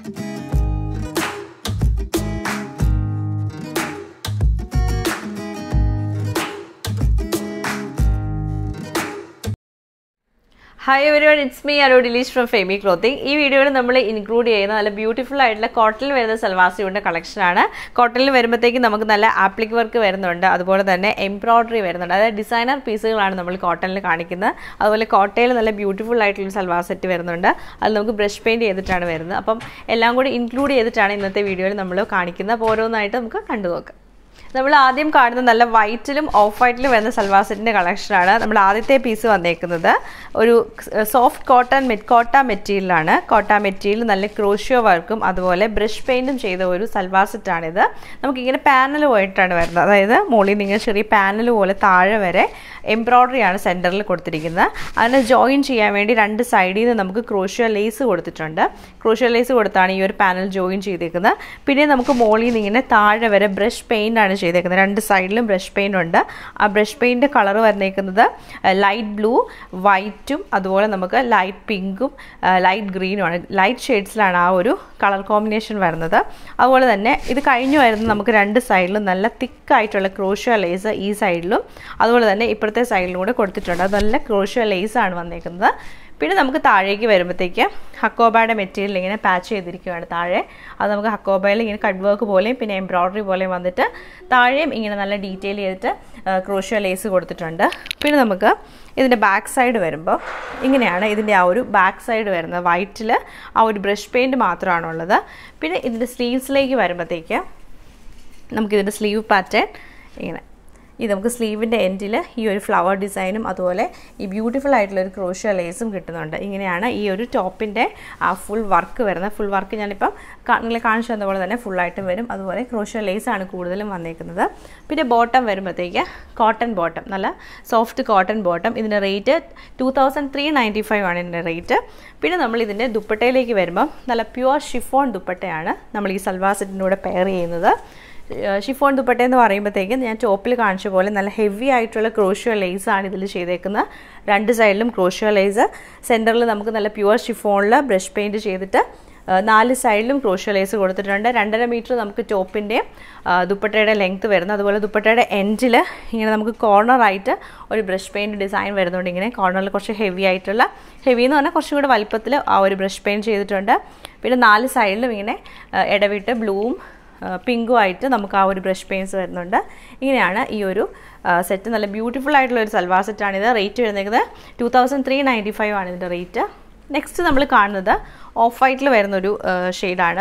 hi everyone it's me Aro Delish from Femi clothing ഈ വീഡിയോയിൽ നമ്മൾ ഇൻക്ലൂഡ് ചെയ്യുന്ന നല്ല ബ്യൂട്ടിഫുൾ ആയിട്ടുള്ള കോട്ടണിൽ വരുന്ന സൽവാസിയുടെ കളക്ഷനാണ് കോട്ടണിൽ വരുമ്പോഴത്തേക്ക് നമുക്ക് നല്ല ആപ്ലിക് വർക്ക് വരുന്നുണ്ട് അതുപോലെ തന്നെ എംബ്രോയ്ഡറി വരുന്നുണ്ട് അതായത് ഡിസൈനർ പീസുകളാണ് നമ്മൾ കോട്ടണിൽ കാണിക്കുന്നത് അതുപോലെ കോട്ടയിൽ നല്ല ബ്യൂട്ടിഫുൾ ആയിട്ടുള്ള സൽവാർ സെറ്റ് വരുന്നുണ്ട് അത് നമുക്ക് ബ്രഷ് പെയിൻറ് ചെയ്തിട്ടാണ് വരുന്നത് അപ്പം എല്ലാം കൂടി ഇൻക്ലൂഡ് ചെയ്തിട്ടാണ് ഇന്നത്തെ വീഡിയോയിൽ നമ്മൾ കാണിക്കുന്നത് അപ്പോൾ ഓരോന്നായിട്ട് നമുക്ക് കണ്ടു നോക്കാം നമ്മൾ ആദ്യം കാണുന്ന നല്ല വൈറ്റിലും ഓഫ് വൈറ്റിലും വരുന്ന സൽവാർ സെറ്റിൻ്റെ കളക്ഷനാണ് നമ്മൾ ആദ്യത്തെ പീസ് വന്നേക്കുന്നത് ഒരു സോഫ്റ്റ് കോട്ടൺ മെറ്റ് കോട്ട മെറ്റീരിയലാണ് കോട്ട മെറ്റീരിയൽ നല്ല ക്രോഷ്യോ വർക്കും അതുപോലെ ബ്രഷ് പെയിൻറ്റും ചെയ്ത ഒരു സൽവാർ സെറ്റാണിത് നമുക്കിങ്ങനെ പാനൽ പോയിട്ടാണ് വരുന്നത് അതായത് മുകളിൽ നിന്ന് ചെറിയ പാനൽ പോലെ താഴെ വരെ എംബ്രോയ്ഡറി ആണ് സെൻറ്ററിൽ കൊടുത്തിരിക്കുന്നത് അതിന് ജോയിൻ ചെയ്യാൻ വേണ്ടി രണ്ട് സൈഡിൽ നിന്ന് നമുക്ക് ക്രോഷ്യോ ലേസ് കൊടുത്തിട്ടുണ്ട് ക്രോഷ്യോ ലേസ് കൊടുത്താണ് ഈ ഒരു പാനൽ ജോയിൻ ചെയ്തേക്കുന്നത് പിന്നെ നമുക്ക് മുകളിൽ നിന്ന് ഇങ്ങനെ താഴെ വരെ ബ്രഷ് പെയിൻ്റ് ആണ് ചെയ്തേക്കുന്നത് രണ്ട് സൈഡിലും ബ്രഷ് പെയിൻ്റ് ഉണ്ട് ആ ബ്രഷ് പെയിൻ്റ് കളർ വന്നേക്കുന്നത് ലൈറ്റ് ബ്ലൂ വൈറ്റും അതുപോലെ നമുക്ക് ലൈറ്റ് പിങ്കും ലൈറ്റ് ഗ്രീനും ആണ് ലൈറ്റ് ഷെയ്ഡ്സിലാണ് ആ ഒരു കളർ കോമ്പിനേഷൻ വരുന്നത് അതുപോലെ തന്നെ ഇത് കഴിഞ്ഞു വരുന്നത് നമുക്ക് രണ്ട് സൈഡിലും നല്ല തിക്കായിട്ടുള്ള ക്രോഷ്യോ ലേസ് ഈ സൈഡിലും അതുപോലെ തന്നെ ഇപ്പുറത്തെ സൈഡിലും കൂടെ കൊടുത്തിട്ടുണ്ട് അത് നല്ല ക്രോഷ്യോ ലേസ് ആണ് വന്നേക്കുന്നത് പിന്നെ നമുക്ക് താഴേക്ക് വരുമ്പോഴത്തേക്ക് ഹക്കോബയുടെ മെറ്റീരിയൽ ഇങ്ങനെ പാച്ച് ചെയ്തിരിക്കുകയാണ് താഴെ അത് നമുക്ക് ഹക്കോബയിൽ ഇങ്ങനെ കട്ട് വർക്ക് പോലെയും പിന്നെ എംബ്രോയ്ഡറി പോലെയും വന്നിട്ട് താഴെയും ഇങ്ങനെ നല്ല ഡീറ്റെയിൽ ചെയ്തിട്ട് ക്രോഷ്യോ ലേസ് കൊടുത്തിട്ടുണ്ട് പിന്നെ നമുക്ക് ഇതിൻ്റെ ബാക്ക് സൈഡ് വരുമ്പോൾ ഇങ്ങനെയാണ് ഇതിൻ്റെ ആ ഒരു ബാക്ക് സൈഡ് വരുന്നത് വൈറ്റിൽ ആ ഒരു ബ്രഷ് പെയിൻറ്റ് മാത്രമാണുള്ളത് പിന്നെ ഇതിൻ്റെ സ്ലീവ്സിലേക്ക് വരുമ്പോഴത്തേക്ക് നമുക്കിതിൻ്റെ സ്ലീവ് പാറ്റേൺ ഇങ്ങനെ ഇത് നമുക്ക് സ്ലീവിൻ്റെ എൻഡിൽ ഈ ഒരു ഫ്ലവർ ഡിസൈനും അതുപോലെ ഈ ബ്യൂട്ടിഫുൾ ആയിട്ടുള്ള ഒരു ക്രോഷ്യ ലേസും കിട്ടുന്നുണ്ട് ഇങ്ങനെയാണ് ഈ ഒരു ടോപ്പിൻ്റെ ആ ഫുൾ വർക്ക് വരുന്നത് ഫുൾ വർക്ക് ഞാനിപ്പം നിങ്ങളെ കാണിച്ചു തന്ന പോലെ തന്നെ ഫുള്ളായിട്ടും വരും അതുപോലെ ക്രോഷ്യ ലേസാണ് കൂടുതലും വന്നേക്കുന്നത് പിന്നെ ബോട്ടം വരുമ്പോഴത്തേക്ക് കോട്ടൺ ബോട്ടം നല്ല സോഫ്റ്റ് കോട്ടൺ ബോട്ടം ഇതിൻ്റെ rate two thousand three ninety five ആണ് ഇതിൻ്റെ റേറ്റ് പിന്നെ നമ്മൾ ഇതിൻ്റെ ദുപ്പട്ടയിലേക്ക് വരുമ്പം നല്ല പ്യുവർ ഷിഫോൺ ദുപ്പട്ടയാണ് നമ്മൾ ഈ സൽവാർ സെറ്റിൻ്റെ കൂടെ പെയർ ചെയ്യുന്നത് ഷിഫോൺ ദുപ്പട്ട എന്ന് പറയുമ്പോഴത്തേക്കും ഞാൻ ടോപ്പിൽ കാണിച്ച പോലെ നല്ല ഹെവി ആയിട്ടുള്ള ക്രോഷ്യോ ലേസ് ആണ് ഇതിൽ ചെയ്തേക്കുന്നത് രണ്ട് സൈഡിലും ക്രോഷ്യോ ലേസ് സെൻറ്ററിൽ നമുക്ക് നല്ല പ്യുവർ ഷിഫോണിൽ ബ്രഷ് പെയിൻറ്റ് ചെയ്തിട്ട് നാല് സൈഡിലും ക്രോഷ്യോ ലേസ് കൊടുത്തിട്ടുണ്ട് രണ്ടര മീറ്റർ നമുക്ക് ടോപ്പിൻ്റെ ദുപ്പട്ടയുടെ ലെങ്ത്ത് വരുന്നത് അതുപോലെ ദുപ്പട്ടയുടെ എൻഡിൽ ഇങ്ങനെ നമുക്ക് കോർണറായിട്ട് ഒരു ബ്രഷ് പെയിൻറ്റ് ഡിസൈൻ വരുന്നുണ്ട് ഇങ്ങനെ കോർണറിൽ കുറച്ച് ഹെവി ആയിട്ടുള്ള ഹെവി എന്ന് പറഞ്ഞാൽ കുറച്ചും കൂടെ വലിപ്പത്തിൽ ആ ഒരു ബ്രഷ് പെയിൻറ്റ് ചെയ്തിട്ടുണ്ട് പിന്നെ നാല് സൈഡിലും ഇങ്ങനെ ഇടവിട്ട് ബ്ലൂവും പിങ്കും ആയിട്ട് നമുക്ക് ആ ഒരു ബ്രഷ് പെയിൻസ് വരുന്നുണ്ട് ഇങ്ങനെയാണ് ഈ ഒരു സെറ്റ് നല്ല ബ്യൂട്ടിഫുൾ ആയിട്ടുള്ള ഒരു സൽവാർ സെറ്റാണിത് റേറ്റ് വരുന്നത് two thousand three ninety five ആണ് ഇതിൻ്റെ റേറ്റ് നെക്സ്റ്റ് നമ്മൾ കാണുന്നത് ഓഫ് വൈറ്റിൽ വരുന്നൊരു ഷെയ്ഡാണ്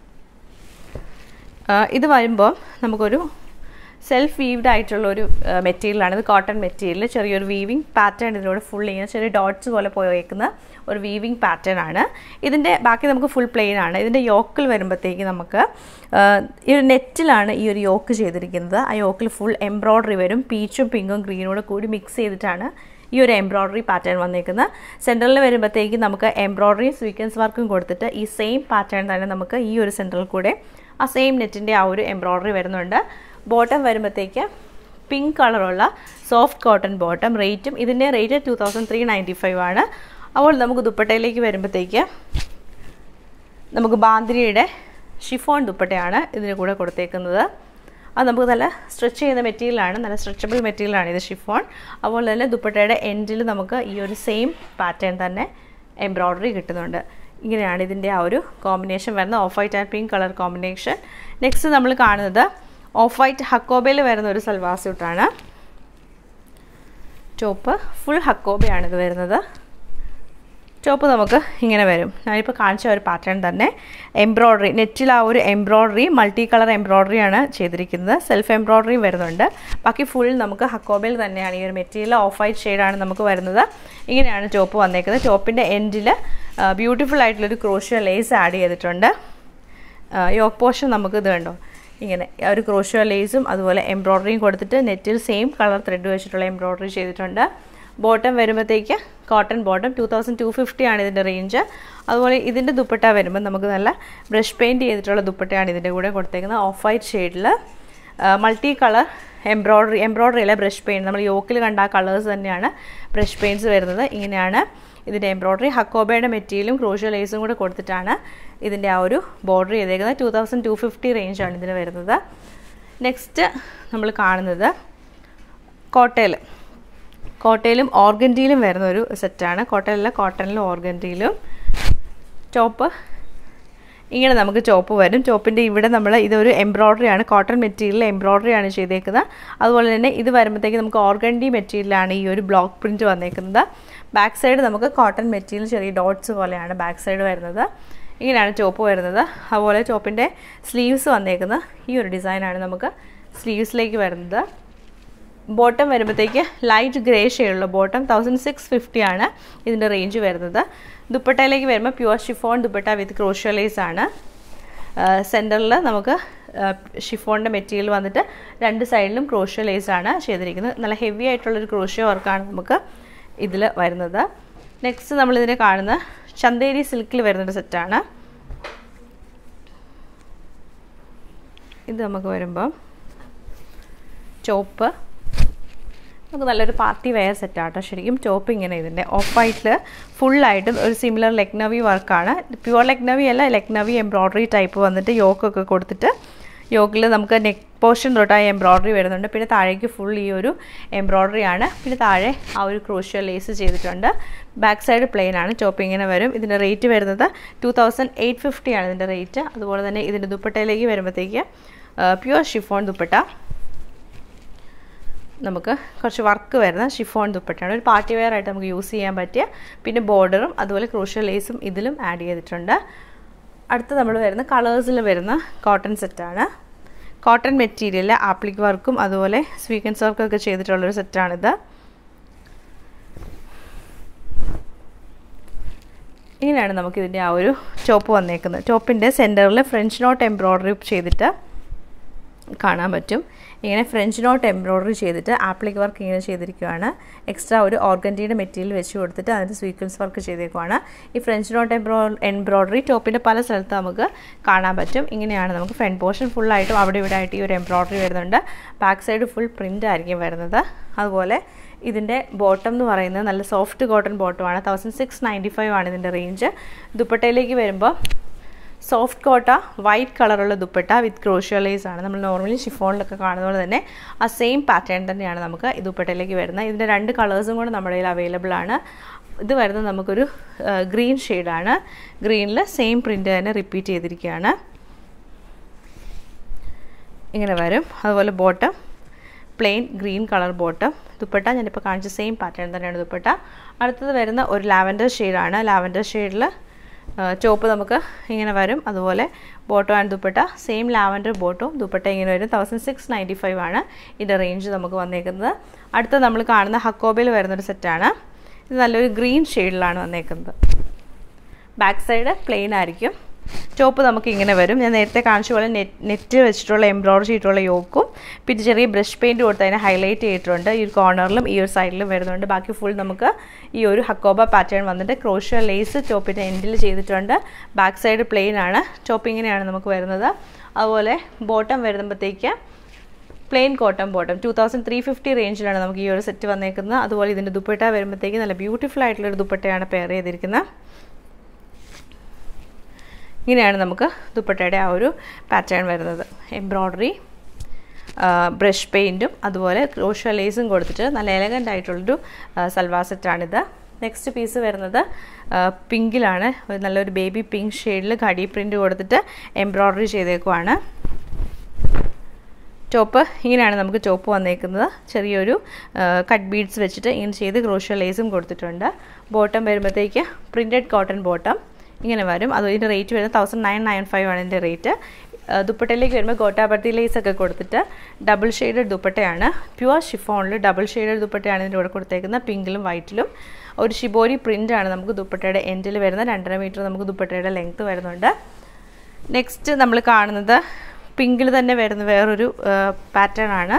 ഇത് വരുമ്പോൾ നമുക്കൊരു സെൽഫ് വീവ്ഡ് ആയിട്ടുള്ള ഒരു മെറ്റീരിയലാണ് ഇത് കോട്ടൺ മെറ്റീരിയൽ ചെറിയൊരു വീവിങ് പാറ്റേൺ ഇതിലൂടെ ഫുൾ ഇങ്ങനെ ചെറിയ ഡോട്ട്സ് പോലെ പോയേക്കുന്ന ഒരു വീവിങ് പാറ്റേൺ ആണ് ഇതിൻ്റെ ബാക്കി നമുക്ക് ഫുൾ പ്ലെയിൻ ആണ് ഇതിൻ്റെ യോക്കിൽ വരുമ്പോഴത്തേക്ക് നമുക്ക് ഈ ഒരു നെറ്റിലാണ് ഈ ഒരു യോക്ക് ചെയ്തിരിക്കുന്നത് ആ യോക്കിൽ ഫുൾ എംബ്രോയ്ഡറി വരും പീച്ചും പിങ്കും ഗ്രീനോട് കൂടി മിക്സ് ചെയ്തിട്ടാണ് ഈ ഒരു എംബ്രോയ്ഡറി പാറ്റേൺ വന്നേക്കുന്നത് സെൻറ്ററിൽ വരുമ്പോഴത്തേക്ക് നമുക്ക് എംബ്രോയ്ഡറിയും സ്വീക്വൻസ് വർക്കും കൊടുത്തിട്ട് ഈ സെയിം പാറ്റേൺ തന്നെ നമുക്ക് ഈ ഒരു സെൻറ്ററിൽ കൂടെ ആ സെയിം നെറ്റിൻ്റെ ആ ഒരു എംബ്രോയ്ഡറി വരുന്നുണ്ട് ബോട്ടം വരുമ്പോഴത്തേക്ക് പിങ്ക് കളറുള്ള സോഫ്റ്റ് കോട്ടൺ ബോട്ടം റേറ്റും ഇതിൻ്റെ rate two thousand three ninety five ആണ് അപ്പോൾ നമുക്ക് ദുപ്പട്ടയിലേക്ക് വരുമ്പോഴത്തേക്ക് നമുക്ക് ബാന്തിരിയുടെ ഷിഫോൺ ദുപ്പട്ടയാണ് ഇതിന് കൂടെ കൊടുത്തേക്കുന്നത് അത് നമുക്ക് നല്ല സ്ട്രെച്ച് ചെയ്യുന്ന മെറ്റീരിയലാണ് നല്ല സ്ട്രെച്ചബിൾ മെറ്റീരിയലാണ് ഇത് ഷിഫോൺ അതുപോലെ തന്നെ ദുപ്പട്ടയുടെ എൻഡിൽ നമുക്ക് ഈ ഒരു സെയിം പാറ്റേൺ തന്നെ എംബ്രോയ്ഡറി കിട്ടുന്നുണ്ട് ഇങ്ങനെയാണ് ഇതിൻ്റെ ആ ഒരു കോമ്പിനേഷൻ വരുന്നത് off white and pink colour combination next നമ്മൾ കാണുന്നത് ഓഫ് വൈറ്റ് ഹക്കോബയിൽ വരുന്ന ഒരു സൽവാർ സ്യൂട്ടാണ് ടോപ്പ് ഫുൾ ഹക്കോബയാണ് ഇത് വരുന്നത് ടോപ്പ് നമുക്ക് ഇങ്ങനെ വരും ഞാനിപ്പോൾ കാണിച്ച ഒരു പാറ്റേൺ തന്നെ എംബ്രോയ്ഡറി നെറ്റിൽ ആ ഒരു എംബ്രോയ്ഡറി മൾട്ടി കളർ എംബ്രോയ്ഡറിയാണ് ചെയ്തിരിക്കുന്നത് സെൽഫ് എംബ്രോയ്ഡറി വരുന്നുണ്ട് ബാക്കി ഫുൾ നമുക്ക് ഹക്കോബയിൽ തന്നെയാണ് ഈ ഒരു മെറ്റീരിയൽ ഓഫ് വൈറ്റ് ഷെയ്ഡാണ് നമുക്ക് വരുന്നത് ഇങ്ങനെയാണ് ടോപ്പ് വന്നേക്കുന്നത് ടോപ്പിൻ്റെ എൻഡിൽ ബ്യൂട്ടിഫുൾ ആയിട്ടുള്ളൊരു ക്രോഷ്യ ലേസ് ആഡ് ചെയ്തിട്ടുണ്ട് യോക്ക് പോർഷൻ നമുക്ക് ഇത് കണ്ടോ ഇങ്ങനെ ഒരു ക്രോഷ്യ ലേസും അതുപോലെ എംബ്രോയ്ഡറിയും കൊടുത്തിട്ട് നെറ്റിൽ സെയിം കളർ ത്രെഡ് വെച്ചിട്ടുള്ള എംബ്രോയ്ഡറി ചെയ്തിട്ടുണ്ട് ബോട്ടം വരുമ്പോഴത്തേക്ക് cotton bottom two thousand two fifty ആണ് ഇതിൻ്റെ റേഞ്ച് അതുപോലെ ഇതിൻ്റെ ദുപ്പട്ട വരുമ്പോൾ നമുക്ക് നല്ല ബ്രഷ് പെയിൻറ്റ് ചെയ്തിട്ടുള്ള ദുപ്പട്ടയാണ് ഇതിൻ്റെ കൂടെ കൊടുത്തേക്കുന്നത് ഓഫ് വൈറ്റ് ഷെയ്ഡിൽ മൾട്ടി കളർ എംബ്രോയ്ഡറി എംബ്രോയ്ഡറി അല്ല ബ്രഷ് പെയിൻറ്റ് നമ്മൾ യോക്കിൽ കണ്ട ആ കളേഴ്സ് തന്നെയാണ് ബ്രഷ് പെയിൻറ്റ്സ് വരുന്നത് ഇങ്ങനെയാണ് ഇതിൻ്റെ എംബ്രോയ്ഡറി ഹക്കോബയുടെ മെറ്റീരിയലും ക്രോഷ്യ ലേസും കൂടെ കൊടുത്തിട്ടാണ് ഇതിൻ്റെ ആ ഒരു ബോർഡർ ചെയ്തേക്കുന്നത് ടു തൗസൻഡ് ടു ഫിഫ്റ്റി റേഞ്ചാണ് ഇതിന് വരുന്നത് നെക്സ്റ്റ് നമ്മൾ കാണുന്നത് കോട്ടയിൽ കോട്ടയിലും ഓർഗൻറ്റിയിലും വരുന്ന ഒരു സെറ്റാണ് കോട്ടയിലല്ല കോട്ടണിലും ഓർഗൻറ്റിയിലും ടോപ്പ് ഇങ്ങനെ നമുക്ക് ചോപ്പ് വരും ചോപ്പിൻ്റെ ഇവിടെ നമ്മൾ ഇതൊരു എംബ്രോയ്ഡറി ആണ് കോട്ടൺ മെറ്റീരിയൽ എംബ്രോയ്ഡറി ആണ് ചെയ്തേക്കുന്നത് അതുപോലെ തന്നെ ഇത് വരുമ്പോഴത്തേക്ക് നമുക്ക് ഓർഗൻഡി മെറ്റീരിയലാണ് ഈ ഒരു ബ്ലോക്ക് പ്രിൻറ്റ് വന്നേക്കുന്നത് ബാക്ക് സൈഡ് നമുക്ക് കോട്ടൺ മെറ്റീരിയൽ ചെറിയ ഡോട്ട്സ് പോലെയാണ് ബാക്ക് സൈഡ് വരുന്നത് ഇങ്ങനെയാണ് ചോപ്പ് വരുന്നത് അതുപോലെ ചോപ്പിൻ്റെ സ്ലീവ്സ് വന്നേക്കുന്നത് ഈ ഒരു ഡിസൈനാണ് നമുക്ക് സ്ലീവ്സിലേക്ക് വരുന്നത് ബോട്ടം വരുമ്പോഴത്തേക്ക് ലൈറ്റ് ഗ്രേ ഷെയ്ഡുള്ള ബോട്ടം തൗസൻഡ് സിക്സ് ഫിഫ്റ്റി ആണ് ഇതിൻ്റെ റേഞ്ച് വരുന്നത് ദുപ്പട്ടയിലേക്ക് വരുമ്പോൾ pure chiffon dupatta with crochet lace ആണ് സെൻറ്ററിൽ നമുക്ക് ഷിഫോണിൻ്റെ മെറ്റീരിയൽ വന്നിട്ട് രണ്ട് സൈഡിലും ക്രോഷ്യ ലേസ് ആണ് ചെയ്തിരിക്കുന്നത് നല്ല ഹെവി ആയിട്ടുള്ളൊരു ക്രോഷ്യ വർക്കാണ് നമുക്ക് ഇതിൽ വരുന്നത് നെക്സ്റ്റ് നമ്മളിതിനെ കാണുന്ന ചന്തേരി സിൽക്കിൽ വരുന്നൊരു സെറ്റാണ് ഇത് നമുക്ക് വരുമ്പം ചോപ്പ് നമുക്ക് നല്ലൊരു പാർട്ടി വെയർ സെറ്റാട്ടോ ശരിക്കും ടോപ്പ് ഇങ്ങനെ ഇതിൻ്റെ ഓഫ് വൈറ്റിൽ ഫുള്ളായിട്ട് ഒരു സിമിലർ ലെക്നവി വർക്കാണ് പ്യുവർ ലെക്നവി അല്ല ലെക്നവി എംബ്രോയ്ഡറി ടൈപ്പ് വന്നിട്ട് യോക്കൊക്കെ കൊടുത്തിട്ട് യോക്കിൽ നമുക്ക് നെക്ക് പോർഷൻ തൊട്ടായി എംബ്രോയ്ഡറി വരുന്നുണ്ട് പിന്നെ താഴേക്ക് ഫുൾ ഈ ഒരു എംബ്രോയ്ഡറി ആണ് പിന്നെ താഴെ ആ ഒരു ക്രോഷ്യ ലേസ് ചെയ്തിട്ടുണ്ട് ബാക്ക് സൈഡ് പ്ലെയിൻ ആണ് ടോപ്പ് ഇങ്ങനെ വരും ഇതിൻ്റെ റേറ്റ് വരുന്നത് ടു തൗസൻഡ് എയ്റ്റ് ഫിഫ്റ്റി ആണ് ഇതിൻ്റെ റേറ്റ് അതുപോലെ തന്നെ ഇതിൻ്റെ ദുപ്പട്ടയിലേക്ക് വരുമ്പോഴത്തേക്ക് പ്യുവർ ഷിഫോൺ ദുപ്പട്ട നമുക്ക് കുറച്ച് വർക്ക് വരുന്ന ഷിഫോൺ ദുപ്പട്ടയാണ് ഒരു പാർട്ടി വെയർ ആയിട്ട് നമുക്ക് യൂസ് ചെയ്യാൻ പറ്റിയ പിന്നെ ബോർഡറും അതുപോലെ ക്രൂഷ്യൽ ലേസും ഇതിലും ആഡ് ചെയ്തിട്ടുണ്ട് അടുത്ത് നമ്മൾ വരുന്ന കളേഴ്സിൽ വരുന്ന കോട്ടൺ സെറ്റാണ് കോട്ടൺ മെറ്റീരിയൽ ആപ്ലിക് വർക്കും അതുപോലെ സ്വീക്കൻസ് വർക്കൊക്കെ ചെയ്തിട്ടുള്ളൊരു സെറ്റാണിത് ഇങ്ങനെയാണ് നമുക്കിതിൻ്റെ ആ ഒരു ചോപ്പ് വന്നേക്കുന്നത് ചോപ്പിൻ്റെ സെൻറ്ററിൽ ഫ്രഞ്ച് നോട്ട് എംബ്രോയ്ഡറി ചെയ്തിട്ട് കാണാൻ പറ്റും ഇങ്ങനെ ഫ്രഞ്ച് നോട്ട് എംബ്രോയ്ഡറി ചെയ്തിട്ട് ആപ്ലിക് വർക്ക് ഇങ്ങനെ ചെയ്തിരിക്കുകയാണ് എക്സ്ട്രാ ഒരു ഓർഗൻറ്റിയുടെ മെറ്റീരിയൽ വെച്ച് കൊടുത്തിട്ട് അതിൻ്റെ സ്വീക്വൻസ് വർക്ക് ചെയ്തേക്കുവാണ് ഈ ഫ്രഞ്ച് നോട്ട് എംബ്രോ എംബ്രോയ്ഡറി ടോപ്പിൻ്റെ പല സ്ഥലത്ത് നമുക്ക് കാണാൻ പറ്റും ഇങ്ങനെയാണ് നമുക്ക് ഫ്രണ്ട് പോർഷൻ ഫുള്ളായിട്ടും അവിടെ ഇവിടെ ആയിട്ട് ഈ ഒരു എംബ്രോയ്ഡറി വരുന്നുണ്ട് ബാക്ക് സൈഡ് ഫുൾ പ്രിൻ്റ് ആയിരിക്കും വരുന്നത് അതുപോലെ ഇതിൻ്റെ ബോട്ടം എന്ന് പറയുന്നത് നല്ല സോഫ്റ്റ് കോട്ടൺ ബോട്ടമാണ് തൗസൻഡ് സിക്സ് നയൻറ്റി ഫൈവ് ആണ് ഇതിൻ്റെ റേഞ്ച് ദുപ്പട്ടയിലേക്ക് വരുമ്പോൾ സോഫ്റ്റ് കോട്ട വൈറ്റ് കളറുള്ള ദുപ്പട്ട വിത്ത് ക്രോഷ്യോലൈസ് ആണ് നമ്മൾ നോർമലി ഷിഫോണിലൊക്കെ കാണുന്ന പോലെ തന്നെ ആ സെയിം പാറ്റേൺ തന്നെയാണ് നമുക്ക് ഈ ദുപ്പട്ടയിലേക്ക് വരുന്നത് ഇതിൻ്റെ രണ്ട് കളേഴ്സും കൂടെ നമ്മുടെ കയ്യിൽ അവൈലബിൾ ആണ് ഇത് വരുന്നത് നമുക്കൊരു ഗ്രീൻ ഷെയ്ഡാണ് ഗ്രീനിൽ സെയിം പ്രിൻ്റ് തന്നെ റിപ്പീറ്റ് ചെയ്തിരിക്കുകയാണ് ഇങ്ങനെ വരും അതുപോലെ bottom plain green colour bottom dupatta ഞാനിപ്പോൾ കാണിച്ച സെയിം പാറ്റേൺ തന്നെയാണ് ദുപ്പട്ട അടുത്തത് വരുന്ന ഒരു ലാവൻഡർ ഷെയ്ഡാണ് ലാവൻഡർ ഷെയ്ഡിൽ ചോപ്പ് നമുക്ക് ഇങ്ങനെ വരും അതുപോലെ bottom and dupatta same lavender ബോട്ടും ദുപ്പട്ട ഇങ്ങനെ വരും തൗസൻഡ് സിക്സ് നയൻറ്റി ഫൈവ് ആണ് ഇതിൻ്റെ റേഞ്ച് നമുക്ക് വന്നേക്കുന്നത് അടുത്ത നമ്മൾ കാണുന്ന ഹക്കോബയിൽ വരുന്നൊരു സെറ്റാണ് ഇത് നല്ലൊരു ഗ്രീൻ ഷെയ്ഡിലാണ് വന്നേക്കുന്നത് ബാക്ക് സൈഡ് പ്ലെയിൻ ആയിരിക്കും ചോപ്പ് നമുക്ക് ഇങ്ങനെ വരും ഞാൻ നേരത്തെ കാണിച്ച പോലെ നെറ്റ് നെറ്റ് വെച്ചിട്ടുള്ള എംബ്രോയ്ഡറി ചെയ്തിട്ടുള്ള യോക്കും പിന്നെ ചെറിയ ബ്രഷ് പെയിൻറ്റ് കൊടുത്ത് അതിനെ ഹൈലൈറ്റ് ചെയ്തിട്ടുണ്ട് ഈ ഒരു കോർണറിലും ഈ ഒരു സൈഡിലും വരുന്നുണ്ട് ബാക്കി ഫുൾ നമുക്ക് ഈ ഒരു ഹക്കോബ പാറ്റേൺ വന്നിട്ട് ക്രോഷ്യ ലേസ് ചോപ്പിൻ്റെ എൻഡിൽ ചെയ്തിട്ടുണ്ട് ബാക്ക് സൈഡ് പ്ലെയിൻ ആണ് ചോപ്പ് ഇങ്ങനെയാണ് നമുക്ക് വരുന്നത് അതുപോലെ ബോട്ടം വരുമ്പോഴത്തേക്ക് plain cotton bottom two thousand three fifty റേഞ്ചിലാണ് നമുക്ക് ഈ ഒരു സെറ്റ് വന്നേക്കുന്നത് അതുപോലെ ഇതിൻ്റെ ദുപ്പട്ട വരുമ്പോഴത്തേക്ക് നല്ല ബ്യൂട്ടിഫുൾ ആയിട്ടുള്ളൊരു ദുപ്പട്ടയാണ് പെയർ ചെയ്തിരിക്കുന്നത് ഇങ്ങനെയാണ് നമുക്ക് ദുപ്പട്ടയുടെ ആ ഒരു പാറ്റേൺ വരുന്നത് എംബ്രോയ്ഡറി ബ്രഷ് പെയിൻറ്റും അതുപോലെ ക്രോഷ്യ ലേസും കൊടുത്തിട്ട് നല്ല എലഗൻ്റ് ആയിട്ടുള്ളൊരു സൽവാർ സെറ്റാണിത് നെക്സ്റ്റ് പീസ് വരുന്നത് പിങ്കിലാണ് നല്ലൊരു ബേബി പിങ്ക് ഷെയ്ഡിൽ കടി പ്രിൻറ്റ് കൊടുത്തിട്ട് എംബ്രോയ്ഡറി ചെയ്തേക്കുവാണ് ടോപ്പ് ഇങ്ങനെയാണ് നമുക്ക് ടോപ്പ് വന്നേക്കുന്നത് ചെറിയൊരു കട്ട് ബീഡ്സ് വെച്ചിട്ട് ഇങ്ങനെ ചെയ്ത് ക്രോഷ്യ ലേസും കൊടുത്തിട്ടുണ്ട് ബോട്ടം വരുമ്പോഴത്തേക്ക് പ്രിൻറ്റഡ് കോട്ടൺ ബോട്ടം ഇങ്ങനെ വരും അത് ഇതിൻ്റെ റേറ്റ് വരുന്നത് തൗസൻഡ് നയൻ നയൻ ഫൈവ് ആണ് ഇതിൻ്റെ റേറ്റ് ദുപ്പട്ടയിലേക്ക് വരുമ്പോൾ ഗോട്ടാപർത്തി ലേസ് ഒക്കെ കൊടുത്തിട്ട് ഡബിൾ ഷെയ്ഡഡ് ദുപ്പട്ടയാണ് പ്യുവർ ഷിഫോണിൽ ഡബിൾ ഷെയ്ഡഡ് ദുപ്പട്ടയാണ് ഇതിൻ്റെ കൂടെ കൊടുത്തേക്കുന്നത് പിങ്കിലും വൈറ്റിലും ഒരു ഷിബോരി പ്രിൻ്റാണ് നമുക്ക് ദുപ്പട്ടയുടെ എൻഡിൽ വരുന്നത് രണ്ടര മീറ്റർ നമുക്ക് ദുപ്പട്ടയുടെ ലെങ്ത്ത് വരുന്നുണ്ട് നെക്സ്റ്റ് നമ്മൾ കാണുന്നത് പിങ്കിൽ തന്നെ വരുന്ന വേറൊരു പാറ്റേൺ ആണ്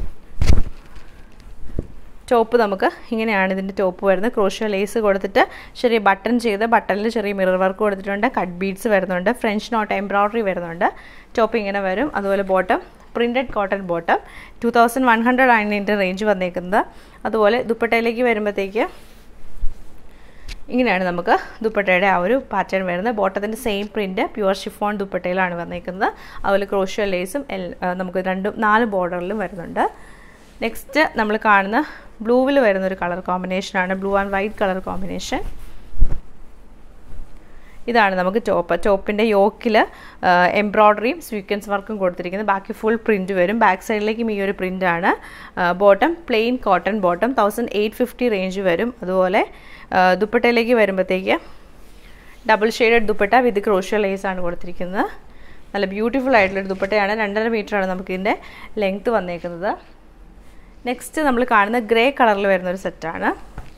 ടോപ്പ് നമുക്ക് ഇങ്ങനെയാണ് ഇതിൻ്റെ ടോപ്പ് വരുന്നത് ക്രോഷ്യ ലേസ് കൊടുത്തിട്ട് ചെറിയ ബട്ടൺ ചെയ്ത് ബട്ടണിൽ ചെറിയ മിറർ വർക്ക് കൊടുത്തിട്ടുണ്ട് കട്ട് ബീഡ്സ് വരുന്നുണ്ട് ഫ്രഞ്ച് നോട്ട് എംബ്രോയ്ഡറി വരുന്നുണ്ട് ടോപ്പ് ഇങ്ങനെ വരും അതുപോലെ bottom printed cotton bottom two thousand one hundred ആണ് ഇതിൻ്റെ റേഞ്ച് വന്നേക്കുന്നത് അതുപോലെ ദുപ്പട്ടയിലേക്ക് വരുമ്പോഴത്തേക്ക് ഇങ്ങനെയാണ് നമുക്ക് ദുപ്പട്ടയുടെ ആ ഒരു പാറ്റേൺ വരുന്നത് ബോട്ടത്തിൻ്റെ സെയിം പ്രിൻറ്റ് പ്യുവർ ഷിഫോൺ ദുപ്പട്ടയിലാണ് വന്നിരിക്കുന്നത് അതുപോലെ ക്രോഷ്യോ ലേസും നമുക്ക് രണ്ടും നാല് ബോർഡറിലും വരുന്നുണ്ട് നെക്സ്റ്റ് നമ്മൾ കാണുന്ന ബ്ലൂവിൽ വരുന്ന ഒരു കളർ കോമ്പിനേഷനാണ് blue and white colour combination ഇതാണ് നമുക്ക് ടോപ്പ് ടോപ്പിൻ്റെ യോക്കിൽ എംബ്രോയ്ഡറിയും സ്വീക്വൻസ് വർക്കും കൊടുത്തിരിക്കുന്നത് ബാക്കി ഫുൾ പ്രിൻറ്റ് വരും ബാക്ക് സൈഡിലേക്കും ഈ ഒരു പ്രിൻ്റാണ് bottom plain cotton bottom thousand eight fifty range വരും അതുപോലെ ദുപ്പട്ടയിലേക്ക് വരുമ്പോഴത്തേക്ക് double shaded dupatta with crochet lace ആണ് കൊടുത്തിരിക്കുന്നത് നല്ല ബ്യൂട്ടിഫുൾ ആയിട്ടുള്ളൊരു ദുപ്പട്ടയാണ് രണ്ടര മീറ്ററാണ് നമുക്കിതിൻ്റെ ലെങ്ത്ത് വന്നേക്കുന്നത് നെക്സ്റ്റ് നമ്മൾ കാണുന്ന ഗ്രേ കളറിൽ വരുന്ന ഒരു സെറ്റാണ്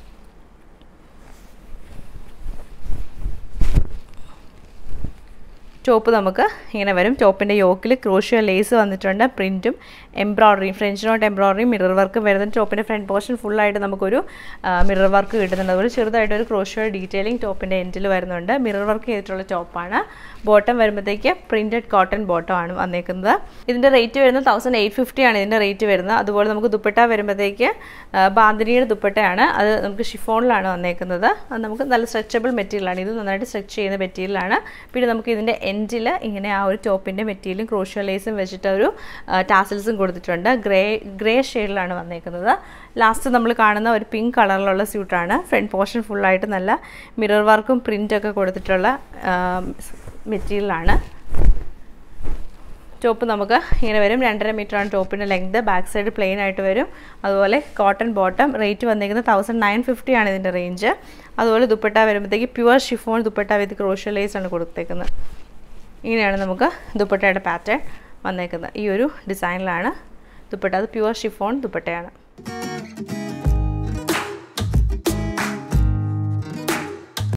ടോപ്പ് നമുക്ക് ഇങ്ങനെ വരും ടോപ്പിൻ്റെ യോക്കിൽ ക്രോഷ്യോ ലേസ് വന്നിട്ടുണ്ട് പ്രിൻറ്റും എംബ്രോയ്ഡറിയും ഫ്രഞ്ച് നോട്ട് എംബ്രോയ്ഡറിയും മിറർ വർക്കും വരുന്നുണ്ട് ടോപ്പിൻ്റെ ഫ്രണ്ട് പോർഷൻ ഫുള്ളായിട്ട് നമുക്കൊരു മിറർ വർക്ക് കിട്ടുന്നുണ്ട് അതുപോലെ ചെറുതായിട്ടൊരു ക്രോഷ്യോ ഡീറ്റെയിലിംഗ് ടോപ്പിൻ്റെ എൻഡിൽ വരുന്നുണ്ട് മിറർ വർക്ക് ചെയ്തിട്ടുള്ള ടോപ്പാണ് ബോട്ടം വരുമ്പോഴത്തേക്ക് പ്രിൻറ്റഡ് കോട്ടൺ ബോട്ടം ആണ് വന്നേക്കുന്നത് ഇതിൻ്റെ റേറ്റ് വരുന്നത് തൗസൻഡ് എയ്റ്റ് ഫിഫ്റ്റി ആണ് ഇതിൻ്റെ റേറ്റ് വരുന്നത് അതുപോലെ നമുക്ക് ദുപ്പട്ട വരുമ്പോഴത്തേക്ക് ബാന്തിനിയുടെ ദുപ്പട്ടയാണ് അത് നമുക്ക് ഷിഫോണിലാണ് വന്നേക്കുന്നത് അത് നമുക്ക് നല്ല സ്ട്രെച്ചബിൾ മെറ്റീരിയലാണ് ഇത് നന്നായിട്ട് സ്ട്രെച്ച് ചെയ്യുന്ന മെറ്റീരിയലാണ് പിന്നെ നമുക്ക് ഇതിൻ്റെ എൻഡിൽ ഇങ്ങനെ ആ ഒരു ടോപ്പിൻ്റെ മെറ്റീരിയലും ക്രോഷ്യോ ലേസും വെച്ചിട്ട് ഒരു ടാസൽസും കൊടുത്തിട്ടുണ്ട് ഗ്രേ ഗ്രേ ഷെയ്ഡിലാണ് വന്നേക്കുന്നത് ലാസ്റ്റ് നമ്മൾ കാണുന്ന ഒരു പിങ്ക് കളറിലുള്ള സ്യൂട്ടാണ് ഫ്രണ്ട് പോർഷൻ ഫുള്ളായിട്ട് നല്ല മിറർ വർക്കും പ്രിൻ്റൊക്കെ കൊടുത്തിട്ടുള്ള മെറ്റീരിയലാണ് ടോപ്പ് നമുക്ക് ഇങ്ങനെ വരും രണ്ടര മീറ്ററാണ് ടോപ്പിൻ്റെ ലെങ്ത് ബാക്ക് സൈഡ് പ്ലെയിൻ ആയിട്ട് വരും അതുപോലെ കോട്ടൺ ബോട്ടം റേറ്റ് വന്നിരിക്കുന്നത് തൗസൻഡ് നയൻ ഫിഫ്റ്റി ആണ് ഇതിൻ്റെ റേഞ്ച് അതുപോലെ ദുപ്പട്ട വരുമ്പോഴത്തേക്ക് pure chiffon dupatta with crochet lace ആണ് കൊടുത്തേക്കുന്നത് ഇങ്ങനെയാണ് നമുക്ക് ദുപ്പട്ടയുടെ പാറ്റേൺ വന്നേക്കുന്നത് ഈ ഒരു ഡിസൈനിലാണ് ദുപ്പട്ട അത് പ്യുവർ ഷിഫോൺ ദുപ്പട്ടയാണ്